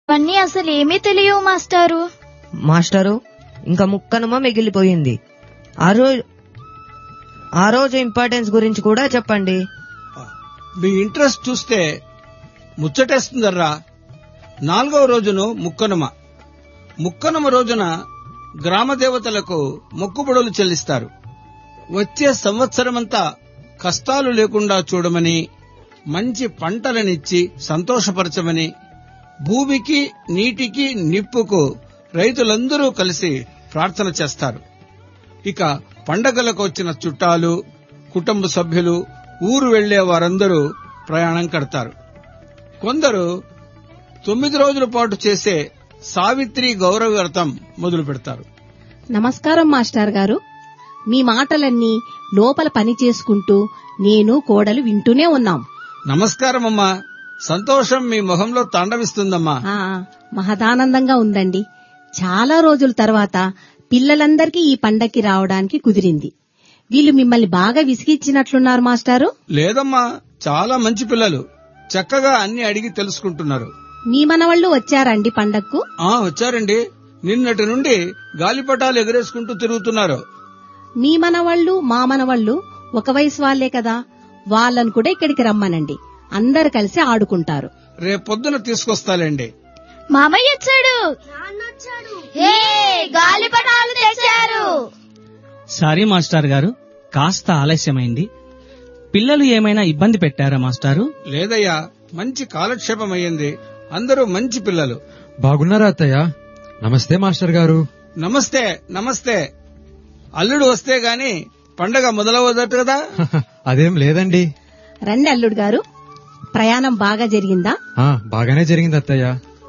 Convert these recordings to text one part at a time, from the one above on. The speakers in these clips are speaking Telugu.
అవన్నీ అసలు ఏమీ తెలియవు మాస్టారు మాస్టరు ఇంకా ముక్కనుమ మిగిలిపోయింది ఆ రోజు ఆ రోజు ఇంపార్టెన్స్ గురించి కూడా చెప్పండి మీ ఇంట్రెస్ట్ చూస్తే ముచ్చటేస్తుందర్రా నాలుగవ రోజును ముక్కనుమ ముక్కనుమ రోజున గ్రామ దేవతలకు మొక్కుబడులు చెల్లిస్తారు వచ్చే సంవత్సరమంతా కష్టాలు లేకుండా చూడమని మంచి పంటలనిచ్చి సంతోషపరచమని భూమికి నీటికి నిప్పుకు రైతులందరూ కలిసి ప్రార్థన చేస్తారు ఇక పండగలకు వచ్చిన చుట్టాలు కుటుంబ సభ్యులు ఊరు వెళ్లే వారందరూ ప్రయాణం కడతారు కొందరు తొమ్మిది రోజుల పాటు చేసే సావిత్రి గౌరవ వ్రతం మొదలు పెడతారు నమస్కారం మాస్టర్ గారు మీ మాటలన్నీ లోపల పని చేసుకుంటూ నేను కోడలు వింటూనే ఉన్నాం నమస్కారం అమ్మా సంతోషం మీ మొహంలో తాండవిస్తుందమ్మా ఆ మహదానందంగా ఉందండి చాలా రోజుల తర్వాత పిల్లలందరికీ ఈ పండక్కి రావడానికి కుదిరింది వీళ్ళు మిమ్మల్ని బాగా విసిగిచ్చినట్లున్నారు మాస్టారు లేదమ్మా చాలా మంచి పిల్లలు చక్కగా అన్ని అడిగి తెలుసుకుంటున్నారు మీ మనవళ్ళు వచ్చారండి పండక్కు ఆ వచ్చారండి నిన్నటి నుండి గాలిపటాలు ఎగరేసుకుంటూ తిరుగుతున్నారు మీ మనవళ్ళు మా మనవళ్ళు ఒక వయసు వాళ్లే కదా వాళ్ళను కూడా ఇక్కడికి రమ్మనండి అందరు కలిసి ఆడుకుంటారు రేపొద్దున తీసుకొస్తాలేండి మామయ్య వచ్చాడు హే గాలిపటాలు తెచ్చారు సారీ మాస్టర్ గారు కాస్త ఆలస్యమైంది పిల్లలు ఏమైనా ఇబ్బంది పెట్టారా మాస్టారు లేదయ్యా మంచి కాలక్షేపం అయ్యింది అందరూ మంచి పిల్లలు బాగున్నారా అత్తయ్య నమస్తే మాస్టర్ గారు నమస్తే నమస్తే అల్లుడు వస్తే గాని పండగ మొదలవదట కదా అదేం లేదండి రండి అల్లుడు గారు ప్రయాణం బాగా జరిగిందా ఆ బాగానే జరిగింది అత్తయ్య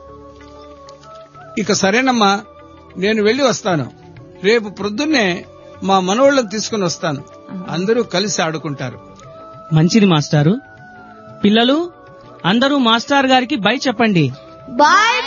ఇక సరేనమ్మా నేను వెళ్లి వస్తాను రేపు ప్రొద్దున్నే మా మనోళ్ళని తీసుకుని వస్తాను అందరూ కలిసి ఆడుకుంటారు మంచిది మాస్టారు పిల్లలు అందరూ మాస్టర్ గారికి బై చెప్పండి బాయ్